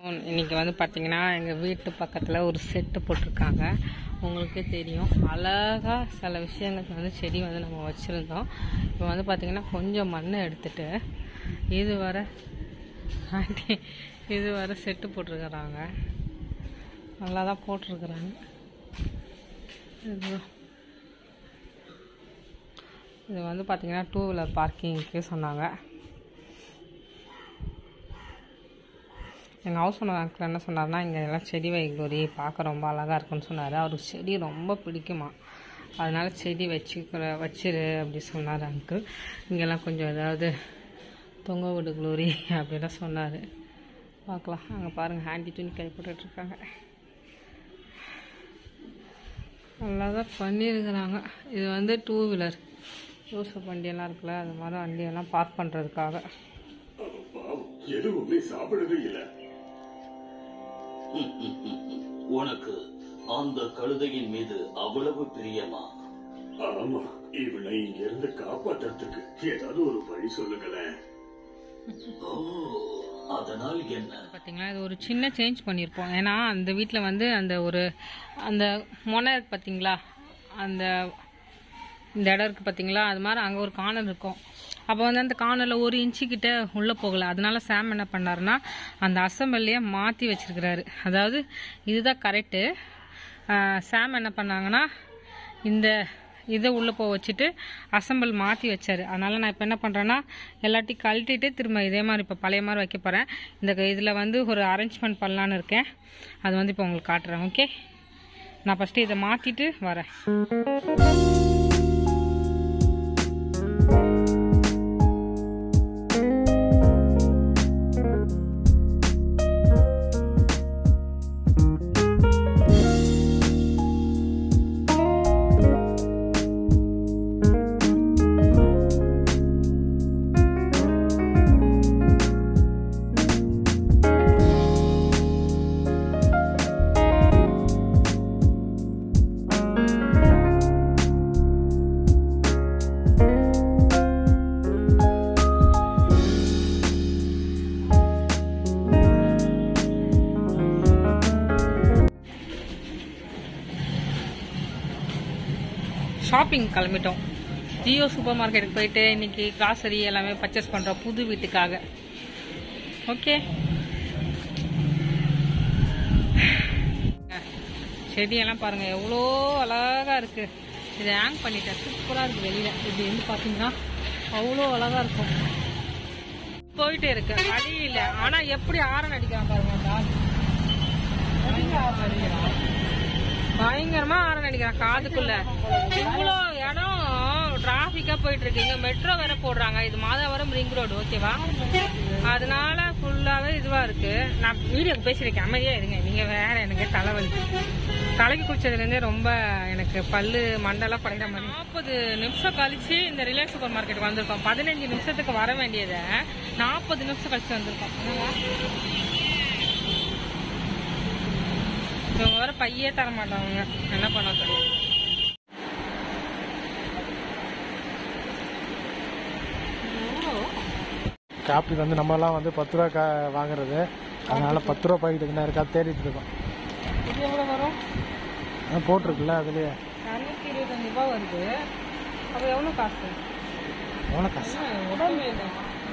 இன்னைக்கு வந்து பார்த்தீங்கன்னா எங்கள் வீட்டு பக்கத்தில் ஒரு செட்டு போட்டிருக்காங்க உங்களுக்கே தெரியும் அழகாக சில விஷயங்களுக்கு வந்து செடி வந்து நம்ம வச்சுருந்தோம் இப்போ வந்து பார்த்தீங்கன்னா கொஞ்சம் மண்ணை எடுத்துட்டு இது வர ஆண்டி இது வர செட்டு போட்டிருக்கிறாங்க நல்லா தான் போட்டிருக்கிறாங்க இது இது வந்து பார்த்தீங்கன்னா டூ வீலர் பார்க்கிங்க்கு சொன்னாங்க எங்கள் ஹவுஸ் ஓனர் அங்கிள் என்ன சொன்னார்னா இங்கே எல்லாம் செடி வைக்கோரி பார்க்க ரொம்ப அழகாக இருக்குன்னு சொன்னார் அவருக்கு செடி ரொம்ப பிடிக்குமா அதனால செடி வச்சுக்கிற வச்சிரு அப்படி சொன்னார் அங்கிள் இங்கெல்லாம் கொஞ்சம் ஏதாவது தொங்க விடு குளோரி அப்படிலாம் சொன்னார் பார்க்கலாம் அங்கே பாருங்கள் ஹேண்டி துணி கை போட்டுட்ருக்காங்க நல்லா தான் பண்ணியிருக்கிறாங்க இது வந்து டூ வீலர் யூசப் வண்டியெல்லாம் இருக்குல்ல அது மாதிரி வண்டியெல்லாம் பார்க் பண்ணுறதுக்காக பாவம், எதுவுமே சாப்பிடவே இல்ல உனக்கு அந்த கழுதையின் மீது அவ்வளவு பிரியமா ஆமா இவளை இங்க இருந்து காப்பாத்துறதுக்கு ஏதாவது ஒரு வழி சொல்லுங்களேன் ஓ அதனால் என்ன பார்த்தீங்களா இது ஒரு சின்ன சேஞ்ச் பண்ணியிருப்போம் ஏன்னா அந்த வீட்டில் வந்து அந்த ஒரு அந்த மொனை இருக்கு பார்த்தீங்களா அந்த இந்த இடம் இருக்குது பார்த்தீங்களா அது மாதிரி அங்கே ஒரு கார்னர் இருக்கும் அப்போ வந்து அந்த கார்னரில் ஒரு இன்ச்சு கிட்ட உள்ளே போகல அதனால சாம் என்ன பண்ணாருன்னா அந்த அசம்பிளியே மாற்றி வச்சிருக்கிறாரு அதாவது இதுதான் கரெக்டு சாம் என்ன பண்ணாங்கன்னா இந்த இதை உள்ளே போக வச்சுட்டு அசம்பிள் மாற்றி வச்சாரு அதனால் நான் இப்போ என்ன பண்ணுறேன்னா எல்லாத்தையும் கழட்டிட்டு திரும்ப இதே மாதிரி இப்போ பழைய மாதிரி வைக்க போகிறேன் இந்த இதில் வந்து ஒரு அரேஞ்ச்மெண்ட் பண்ணலான்னு இருக்கேன் அது வந்து இப்போ உங்களுக்கு காட்டுறேன் ஓகே நான் ஃபஸ்ட்டு இதை மாற்றிட்டு வரேன் ஷாப்பிங் கிளம்பிட்டோம் ஜியோ சூப்பர் மார்க்கெட்டுக்கு போயிட்டு இன்னைக்கு காசரி எல்லாமே பர்ச்சேஸ் பண்ணுறோம் புது வீட்டுக்காக ஓகே செடியெல்லாம் பாருங்கள் எவ்வளோ அழகாக இருக்குது இதை ஹேங் பண்ணிட்டேன் சூப்பராக இருக்குது வெளியில் இப்படி வந்து பார்த்தீங்கன்னா அவ்வளோ அழகாக இருக்கும் போயிட்டே இருக்கு அடி இல்லை ஆனால் எப்படி ஆரன் அடிக்கிறான் பாருங்க அந்த ஆள். பயங்கர ஆரன் அடிக்கிறான் பயங்கரமா ஆரன் அடிக்கிறான் காதுக்குள்ள இவ்வளோ இடம் டிராஃபிக்கா போயிட்டு இருக்கு இங்க மெட்ரோ வேற போடுறாங்க இது மாதாவரம் ரிங் ரோடு ஓகேவா அதனால ஃபுல்லாவே இதுவா இருக்கு நான் வீடியோக்கு பேசியிருக்கேன் அமைதியா இருங்க நீங்க வேற எனக்கு தலைவலி தலைக்கு குளிச்சதுல இருந்தே ரொம்ப எனக்கு பல்லு மண்டெல்லாம் படைக்கிற மாதிரி நாற்பது நிமிஷம் கழிச்சு இந்த ரிலையன்ஸ் சூப்பர் மார்க்கெட் வந்திருக்கோம் பதினஞ்சு நிமிஷத்துக்கு வர வேண்டியதை நாற்பது நிமிஷம் கழிச்சு வந்திருக்கோம் என்னங்க? இவங்க வேற பையே தர மாட்டாங்க என்ன பண்ண தெரியும் காப்பி வந்து நம்மலாம் வந்து பத்து ரூபா கா வாங்குறது அதனால பத்து ரூபா பாக்கெட் என்ன இருக்கா தேடிட்டு இருக்கோம் இது எவ்வளோ வரும் ஆ, போட்டிருக்குல்ல அதுலயே இரநூத்தி இருபத்தஞ்சு ரூபாய் வருது அப்போ எவ்வளோ காசு எவ்வளோ காசு ஒன்றுமே இல்லை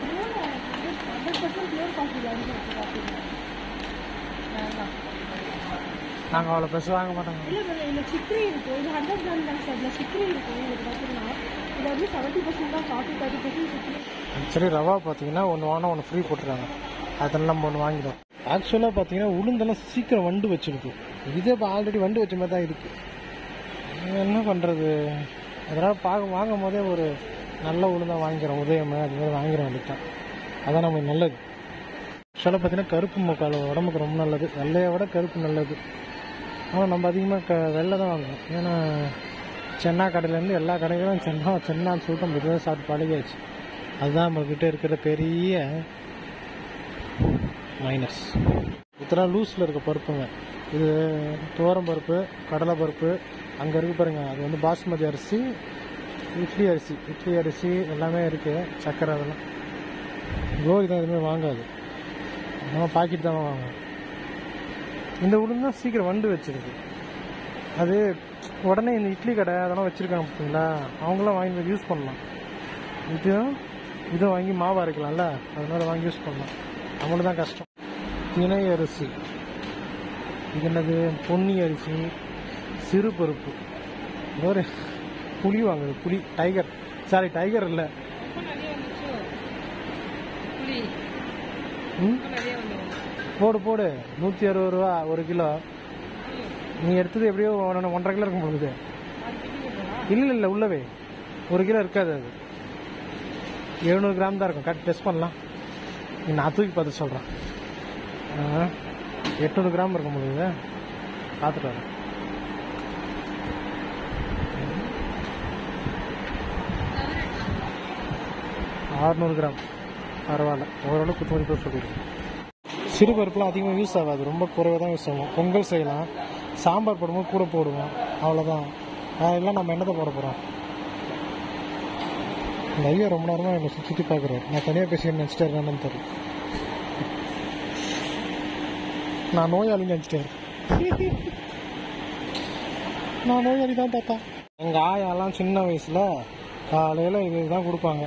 நாங்கள் அவ்வளோ பெருசு வாங்க மாட்டோங்க இல்லை இல்லை சிக்கரி இருக்கும் இது ஹண்ட்ரட் கிராம் தான் சார் இதில் சிக்கரி இருக்கும் உங்களுக்கு பார்த்தீங்கன்னா இது வந்து செவன்ட்டி பர்சன்ட் தான் coffee thirty percent chicory actually ரவா பார்த்தீங்கன்னா ஒன்று வாங்கினா ஒன்று ஃப்ரீ போட்டுருக்காங்க அதெல்லாம் நம்ம ஒன்று வாங்கிடும் ஆக்சுவலாக பார்த்தீங்கன்னா உளுந்தெல்லாம் சீக்கிரம் வண்டு வச்சிருக்கு இதே இப்போ ஆல்ரெடி வண்டு வச்ச மாதிரி தான் இருக்குது என்ன பண்ணுறது அதனால் பார்க்க வாங்கும் போதே ஒரு நல்ல உளுந்தா வாங்கிக்கிறோம் உதயம் அது மாதிரி வாங்கிற வேண்டியதான் அதான் நமக்கு நல்லது ஆக்சுவலாக பார்த்தீங்கன்னா கருப்பு முக்கால் உடம்புக்கு ரொம்ப நல்லது வெள்ளையை விட கருப்பு நல்லது ஆனால் நம்ம அதிகமாக க வெள்ளை தான் வாங்குவோம் ஏன்னா சென்னா கடையிலேருந்து எல்லா கடைகளும் சென்னா சென்னான்னு சொல்லிட்டு நம்ம இதுவே சாப்பிட்டு பழகியாச்சு அதுதான் நம்மக்கிட்ட இருக்கிற பெரிய மைனஸ் இதெல்லாம் லூஸில் இருக்க பருப்புங்க இது துவரம் பருப்பு கடலை பருப்பு அங்கே இருக்கு பாருங்க அது வந்து பாஸ்மதி அரிசி இட்லி அரிசி இட்லி அரிசி எல்லாமே இருக்குது சக்கரை அதெல்லாம் கோழி தான் எதுவுமே வாங்காது நம்ம பாக்கெட் தான் வாங்குவோம் இந்த உளுந்து தான் சீக்கிரம் வண்டு வச்சிருக்கு அது உடனே இந்த இட்லி கடை அதெல்லாம் வச்சுருக்காங்க பார்த்தீங்களா அவங்களாம் வாங்கி வந்து யூஸ் பண்ணலாம் இதுவும் இதுவும் வாங்கி மாவு அரைக்கலாம்ல அதனால வாங்கி யூஸ் பண்ணலாம் நம்மளுக்கு தான் கஷ்டம் திணை அரிசி இது என்னது பொன்னி அரிசி சிறு பருப்பு ஒரு புளி வாங்குது புளி டைகர் சாரி டைகர் இல்லை ரொம்ப நிறைய வந்துச்சு புளி ம் ரொம்ப நிறைய வந்துடும் போடு போடு நூற்றி அறுபது ரூபா ஒரு கிலோ நீ எடுத்தது எப்படியோ ஒன்று- ஒன்றரை கிலோ இருக்கும் பொழுது இல்லை இல்லை உள்ளவே ஒரு கிலோ இருக்காது அது எழுநூறு கிராம் தான் இருக்கும் கரெக்ட் டெஸ்ட் பண்ணலாம் நீ நான் தூக்கி பார்த்து சொல்கிறேன் எட்நூறு கிராம் இருக்கும் பொழுது பார்த்துட்டு வரேன் அறுநூறு கிராம் பரவாயில்ல ஓரளவுக்கு குத்து மதிப்பாக சொல்லியிருக்கேன் சிறு பருப்புலாம் அதிகமாக யூஸ் ஆகாது ரொம்ப குறைவாக தான் யூஸ் ஆகும் பொங்கல் செய்யலாம் சாம்பார் போடும்போது கூட போடுவோம் அவ்வளோதான் அதெல்லாம் நம்ம என்னத்தை போட போகிறோம் இந்த ஐயா ரொம்ப நேரமாக என்னை சுற்றி சுற்றி பார்க்குறாரு நான் தனியாக பேசி நினச்சிட்டே என்னன்னு தெரியல நான் நோயாளின்னு நினச்சிட்டேன் நான் நோயாளி தான் தாத்தா எங்கள் ஆயாலாம் சின்ன வயசில் காலையில் இது தான் கொடுப்பாங்க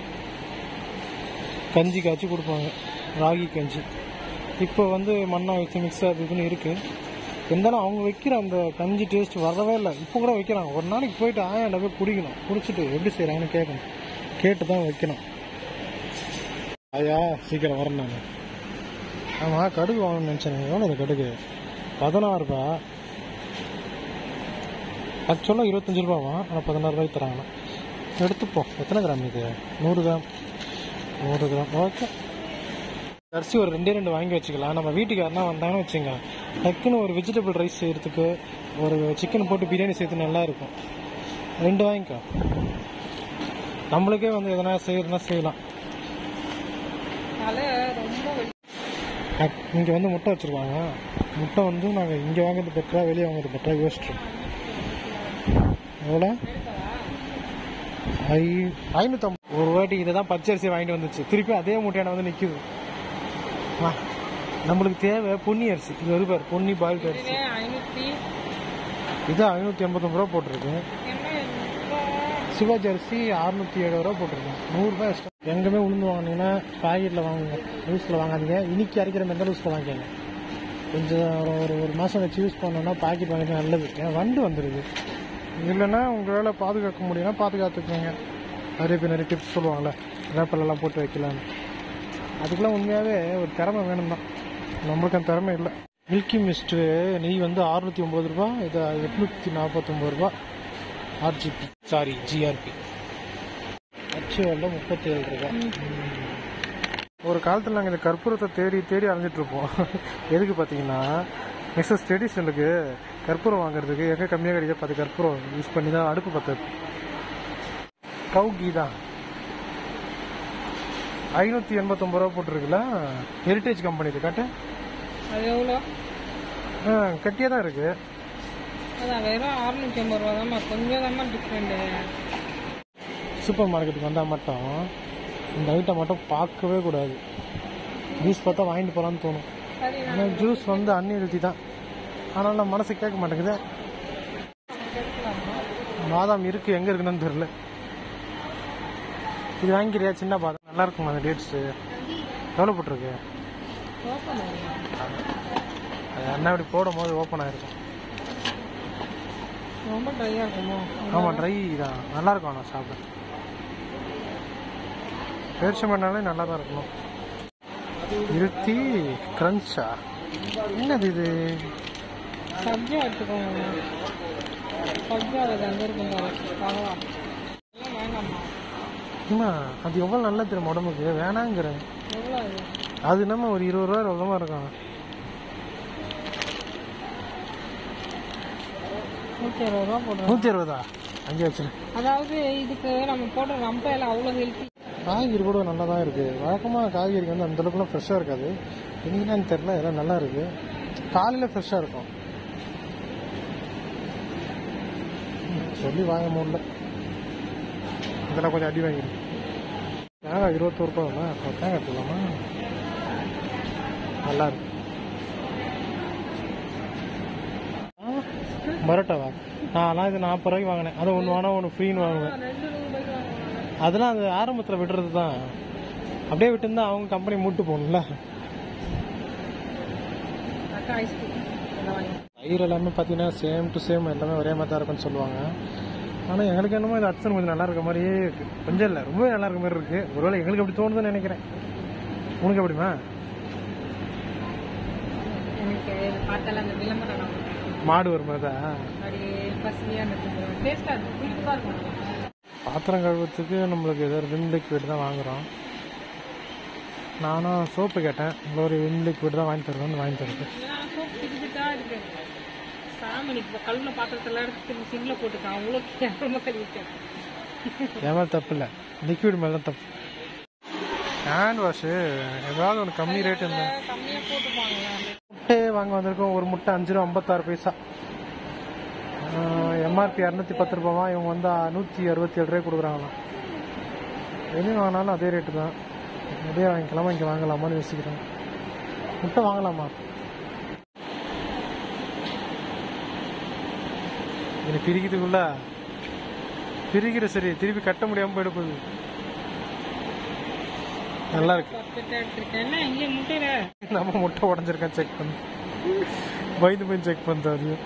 கஞ்சி காய்ச்சி கொடுப்பாங்க ராகி கஞ்சி இப்போ வந்து மண்ணா வச்சு மிக்ஸ் அது இதுன்னு இருக்கு இருந்தாலும் அவங்க வைக்கிற அந்த கஞ்சி டேஸ்ட் வரவே இல்லை இப்போ கூட வைக்கிறாங்க ஒரு நாளைக்கு போயிட்டு ஆயாண்ட போய் குடிக்கணும் குடிச்சிட்டு எப்படி செய்கிறாங்கன்னு கேட்கணும் கேட்டு தான் வைக்கணும் ஐயா சீக்கிரம் வரேன் நான் ஆமாம் கடுகு வாங்கணும்னு நினச்சேன் எவ்வளோ இந்த கடுகு பதினாறு ரூபா ஆக்சுவலாக இருபத்தஞ்சி ரூபாவா ஆனால் பதினாறு ரூபாய்க்கு தராங்களா எடுத்துப்போம் எத்தனை கிராம் இது நூறு கிராம் நூறு கிராம் ஓகே அரிசி ஒரு ரெண்டே ரெண்டு வாங்கி வச்சுக்கலாம் நம்ம வீட்டுக்கு யாருனா வந்தாங்கன்னு வச்சுங்க டக்குன்னு ஒரு வெஜிடபிள் ரைஸ் செய்யறதுக்கு ஒரு சிக்கன் போட்டு பிரியாணி செய்யறது நல்லா இருக்கும் ரெண்டு வாங்கிக்கோ நம்மளுக்கே வந்து எதனா செய்யறதுனா செய்யலாம் தலை ரொம்ப வலி. இங்கே வந்து முட்டை வச்சுருக்காங்க முட்டை வந்து நாங்கள் இங்கே வாங்குறது பெட்டரா வெளியே வாங்குறது பெட்டரா யோசிச்சோம் எவ்வளோ ஐ ஐநூற்றம்பது ஒரு வாட்டி இதை தான் பச்சரிசி வாங்கிட்டு வந்துச்சு திருப்பி அதே மூட்டையான வந்து நிற்குது ஆ நம்மளுக்கு தேவை பொன்னி அரிசி இது ஒரு பேர் பொன்னி பாயில்டு அரிசி இதுவே ஐநூற்றி இது ஐநூற்றி எண்பத்தொம்பது ரூபா போட்டிருக்கு என்ன எண்பது? சிவாஜி அரிசி அறுநூத்தி ஏழு ரூபா போட்டிருக்கேன் நூறுரூபா எக்ஸ்ட்ரா எங்கேயுமே உளுந்து வாங்கினீங்கன்னா பாக்கெட்டில் வாங்குங்க லூஸில் வாங்காதீங்க இனிக்கு அரைக்கிற மாதிரி லூஸில் வாங்கிக்கோங்க கொஞ்சம் ஒரு ஒரு ஒரு மாதம் வச்சு யூஸ் பண்ணோன்னா பாக்கெட் வாங்கினா நல்லது ஏன்னா வண்டு வந்துடுது இல்லைன்னா உங்களால் பாதுகாக்க முடியும்னா பாதுகாத்துக்கோங்க நிறைய பேர் நிறைய டிப்ஸ் சொல்லுவாங்கள்ல வேப்பலெல்லாம் போட்டு வைக்கலான்னு அதுக்கெல்லாம் உண்மையாகவே ஒரு திறமை வேணும் தான் நம்மளுக்கு அந்த திறமை இல்லை மில்கி மிஸ்ட்டு நெய் வந்து அறுநூற்றி ஒம்பது ரூபா இது எட்நூற்றி நாற்பத்தொம்பது ரூபா ஆர்ஜிபி சாரி ஜிஆர்பி அச்சுவல்ல முப்பத்தி ஏழு ரூபா ஒரு காலத்தில் நாங்கள் இந்த கற்பூரத்தை தேடி தேடி அலைஞ்சிட்டு இருப்போம் எதுக்கு பார்த்தீங்கன்னா நெக்ஸ்ட் ஸ்டெடிஷனுக்கு கற்பூரம் வாங்குறதுக்கு எங்கே கம்மியாக கிடைக்க பார்த்து கற்பூரம் யூஸ் பண்ணி தான் அடுப்பு பற்றது கவு கீ தான் ஐநூற்றி எண்பத்தொம்பது ரூபா போட்டிருக்குல்ல ஹெரிட்டேஜ் கம்பெனி இது காட்டு அது எவ்வளோ ஆ கட்டியாக தான் இருக்குது அதான் வெறும் அறுநூற்றி ஐம்பது ரூபா தான்மா கொஞ்சம் தான்மா டிஃப்ரெண்ட்டு சூப்பர் மார்க்கெட்டுக்கு வந்தால் மட்டும் இந்த ஐட்டம் மட்டும் பார்க்கவே கூடாது ஜூஸ் பார்த்தா வாங்கிட்டு போகலான்னு தோணும் சரி நான் ஆனால் ஜூஸ் வந்து அன்ஹெல்தி தான் ஆனால் நம்ம மனசு கேட்க மாட்டேங்குது பாதாம் இருக்கு எங்கே இருக்குன்னு தெரியல இது வாங்கிக்கிறியா சின்ன பாதாம் நல்லா இருக்குமா அந்த டேட்ஸு எவ்வளோ போட்டிருக்கு ஓப்பன் அது என்ன இப்படி போடும் போது ஓப்பன் ஆயிருக்கும் ரொம்ப ட்ரையாக இருக்குமோ ஆமாம் ட்ரை தான் நல்லா இருக்கும் ஆனால் சாப்பிட பேரிச்சம்பழம்னாலே நல்லா தான் இருக்கணும் இருத்தி கிரன்ச்சா என்னது இது சப்ஜா எடுத்துக்கோங்க சப்ஜா அது அங்கே இருக்கும் பாரு பரவா எல்லாம் வேண்டாம்மா அம்மா அது எவ்வளோ நல்லா தெரியும் உடம்புக்கு வேணாங்கிறேன் எவ்வளோ அது அது என்னம்மா ஒரு இருபது ரூபா எவ்வளோமா இருக்கும் நூற்றி அறுபது ரூபா போடுறோம் நூற்றி அறுபதா அங்கே வச்சுரு அதாவது இதுக்கு நம்ம போடுற ரம்பையில் அவ்வளோ ஹெல்த்தி காய்கறி கூட நல்லா தான் இருக்குது வழக்கமாக காய்கறி வந்து அந்த அளவுக்குலாம் ஃப்ரெஷ்ஷாக இருக்காது என்னன்னு தெரில எல்லாம் நல்லா இருக்கு காலையில் ஃப்ரெஷ்ஷாக இருக்கும் ம், சொல்லி வாங்க முடியல இதெல்லாம் கொஞ்சம் அடி வாங்கிடும் தேங்காய் இருபத்தோரு ரூபா தானே அப்போ தேங்காய் எடுத்துக்கலாமா நல்லா இருக்கு பரோட்டாவா நான்லாம் இது நாற்பது ரூபாய்க்கு வாங்கினேன் அதை ஒன்று வாங்கினா ஒன்று ஃப்ரீன்னு வாங்குவேன் ரெண்டு ரூபாய்க்கு வாங்குவாங்க அதெல்லாம் அது ஆரம்பத்தில் விடுறது தான் அப்படியே விட்டுருந்தா அவங்க கம்பெனி மூட்டு போகணும்ல அக்கா ஐஸ்கிரீம் எல்லாம் வாங்கி தயிர் எல்லாமே பார்த்தீங்கன்னா சேம் டு சேம் எல்லாமே ஒரே மாதிரி தான் இருக்குன்னு சொல்லுவாங்க ஆனால் எங்களுக்கு என்னமோ இது அட்சன் கொஞ்சம் நல்லா இருக்க மாதிரியே இருக்கு கொஞ்சம் இல்லை ரொம்பவே நல்லா இருக்க மாதிரி இருக்கு ஒருவேளை எங்களுக்கு அப்படி தோணுதுன்னு நினைக்கிறேன் உனக்கு எப்படிமா எனக்கு இது பார்த்தால அந்த விளம்பரம் நான் மாடு ஒரு மாதிரி தான் அப்படியே பசுமையாக இருந்துச்சு டேஸ்ட்டாக இருக்கும் புளிப்பாக இருக்கும் பாத்திரம் கழுவுறதுக்கு நம்மளுக்கு ஏதோ விம் லிக்விட் தான் வாங்குறோம் நானும் சோப்பு கேட்டேன் ஒரு விம் லிக்விட் தான் வாங்கி தருவேன் வாங்கி தருது ஏன்னா சோப்பு திட்டு இருக்கு சாமி இப்போ கழுவுன பாத்திரத்தில் எடுத்து திரும்ப சிங்கில் போட்டுக்கான் அவ்வளோ கேவலமாக கழுவிட்டேன் என் மேலே தப்பு இல்லை லிக்விட் மேலே தான் தப்பு ஹேண்ட் வாஷு ஏதாவது ஒன்று கம்மி ரேட் இருந்தால் கம்மியாக போட்டுப்பாங்களா முட்டையே வாங்க வந்திருக்கோம் ஒரு முட்டை அஞ்சு ரூபா ஐம்பத்தாறு பைசா எம்ஆர்பி இரநூத்தி பத்து ரூபாவா இவங்க வந்து நூற்றி அறுபத்தி ஏழு ரூபாய் கொடுக்குறாங்களாம் வெளியே வாங்கினாலும் அதே ரேட்டு தான் வெளியே வாங்கிக்கலாமா இங்கே வாங்கலாமான்னு யோசிக்கிறேன் முட்டை வாங்கலாமா இது பிரிக்கிறதுக்குள்ள பிரிக்கிற சரி திருப்பி கட்ட முடியாமல் போயிட போகுது நல்லா இருக்கு பர்ஃபெக்டாக எடுத்திருக்கேன் என்ன இங்கே முட்டையில் நம்ம முட்டை உடஞ்சிருக்கான் செக் பண்ணு பயந்து போய் செக் பண்ணுறது அதையும்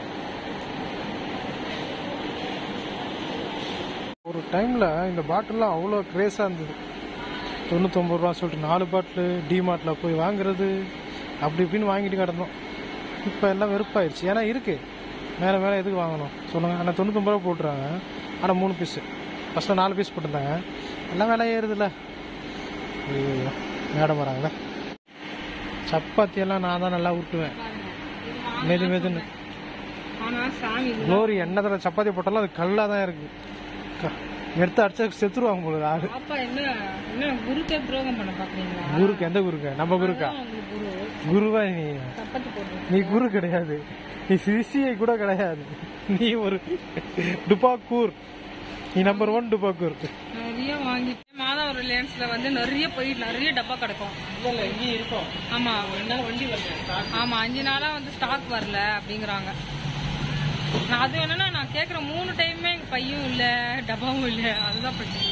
ஒரு டைமில் இந்த பாட்டில்லாம் அவ்வளோ க்ரேஸாக இருந்தது தொண்ணூத்தொம்பது ரூபா சொல்லிட்டு நாலு பாட்டில் டிமார்ட்டில் போய் வாங்குறது அப்படி இப்படின்னு வாங்கிட்டு கிடந்தோம் இப்போ எல்லாம் வெறுப்பாயிருச்சு ஏன்னா இருக்கு மேலே மேலே எதுக்கு வாங்கணும் சொல்லுங்கள் ஆனால் தொண்ணூத்தொம்பது ரூபா போட்டுறாங்க ஆனால் மூணு பீஸு ஃபஸ்ட்டு நாலு பீஸ் போட்டிருந்தாங்க எல்லாம் விலை ஏறுதுல்ல ஐயோ மேடம் வராங்களே சப்பாத்தி எல்லாம் நான் தான் நல்லா உருட்டுவேன் மெது மெதுன்னு ஆனால் சாமி இது குளோரி எண்ணத்தில் சப்பாத்தி போட்டாலும் அது கல்லாக தான் இருக்கு க- எடுத்து அடிச்சா செத்துருவாங்க போல ஆளு பாப்பா என்ன என்ன குருக்கே துரோகம் பண்ண பாக்குறீங்களா குருக்கு எந்த குருக்க நம்ம குருக்கா உங்களுக்கு குரு குருவா நீ சப்பாத்தி போடுறேன் நீ குரு கிடையாது நீ சிசிஐ கூட கிடையாது நீ ஒரு டுபாக்கூர் நீ நம்பர் ஒன் டுபாக்கூர் நிறைய வாங்கிட்டு மாதம் ரிலையன்ஸ்ல வந்து நிறைய போய் நிறைய டப்பா கிடக்கும் இங்கே இருக்கும் ஆமா வண்டி வரல ஆமா அஞ்சு நாளா வந்து ஸ்டாக் வரல அப்படிங்கிறாங்க நான் அது என்னன்னா நான் கேக்குற மூணு டைமே எங்க பையும் இல்ல டப்பாவும் இல்ல அதுதான் பிரச்சனை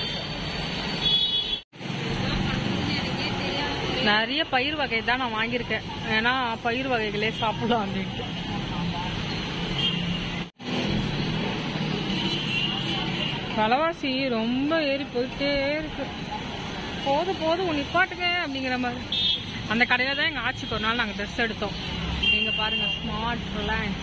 நிறைய பயிர் வகை தான் நான் வாங்கியிருக்கேன் ஏன்னா பயிர் வகைகளே சாப்பிடலாம் அப்படின்ட்டு விலைவாசி ரொம்ப ஏறி போயிட்டே இருக்கு போதும் போதும் உன் நிப்பாட்டுங்க அப்படிங்கிற மாதிரி அந்த கடையில தான் எங்க ஆட்சிக்கு ஒரு நாள் நாங்க ட்ரெஸ் எடுத்தோம் இங்க பாருங்க ஸ்மார்ட் ரிலையன்ஸ்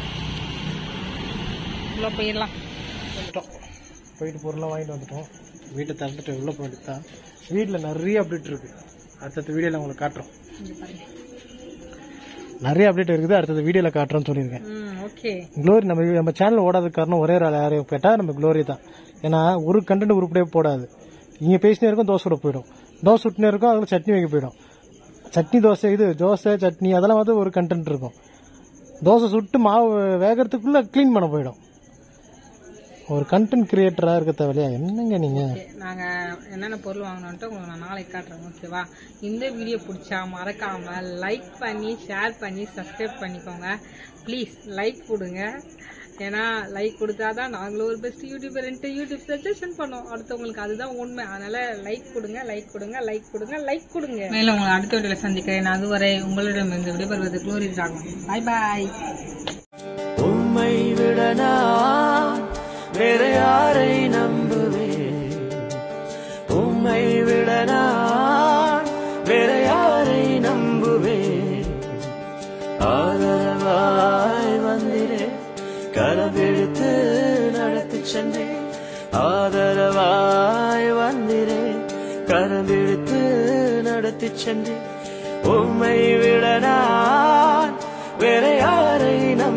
உள்ள போயிடலாம் வந்துட்டோம் போயிட்டு பொருளாக வாங்கிட்டு வந்துட்டோம் வீட்டை திறந்துட்டு உள்ள போயிட்டு தான் வீட்டில் நிறைய அப்டேட் இருக்கு அடுத்தடுத்த வீடியோவில் உங்களுக்கு காட்டுறோம் இங்க பாருங்க நிறைய அப்டேட் இருக்குது அடுத்தது வீடியோவில் காட்டுறோம்னு சொல்லியிருக்கேன் ம் ஓகே க்ளோரி நம்ம நம்ம சேனல் ஓடாததுக்கு காரணம் ஒரே ஒரு ஆள் யாரையும் கேட்டால் நம்ம க்ளோரி தான் ஏன்னா ஒரு கண்டென்ட் உருப்படியே போடாது இங்கே பேசினே இருக்கும் தோசை விட போயிடும் தோசை விட்டுனே இருக்கும் அதில் சட்னி வைக்க போயிடும் சட்னி தோசை இது தோசை சட்னி அதெல்லாம் வந்து ஒரு கண்டென்ட் இருக்கும் தோசை சுட்டு மாவு வேகறதுக்குள்ள க்ளீன் பண்ண போயிடும் ஒரு கண்டென்ட் கிரியேட்டராக இருக்க தேவையா என்னங்க நீங்கள் ஓகே நாங்க என்னென்ன பொருள் வாங்கணும்ட்டு உங்களுக்கு நான் நாளைக்கு காட்டுறேன் ஓகேவா இந்த வீடியோ பிடிச்சா மறக்காம லைக் பண்ணி ஷேர் பண்ணி சப்ஸ்கிரைப் பண்ணிக்கோங்க ப்ளீஸ் லைக் கொடுங்க ஏன்னா லைக் கொடுத்தாதான் நாங்களும் ஒரு பெஸ்ட் யூடியூபர்ன்ட்டு யூடியூப் சஜஷன் பண்ணோம் அடுத்தவங்களுக்கு அதுதான் உண்மை அதனால லைக் கொடுங்க லைக் கொடுங்க லைக் கொடுங்க லைக் கொடுங்க மேலும் உங்களை அடுத்த வீடியோல சந்திக்கிறேன் அதுவரை உங்களிடம் இருந்து விடைபெறுவது குளோரி ராகம் பாய் பாய் உம்மை விட நான் வேற யாரை நம்புவேன் உம்மை விட நான் வேற யாரை நம்புவேன் ஆதரவாய் வந்திரே கரவெடுத்து நடத்தி சென்றேன் ஆதரவாய் வந்திரே கரவெடுத்து நடத்தி சென்றேன் உம்மை விட நான் வேற யாரை நம்ப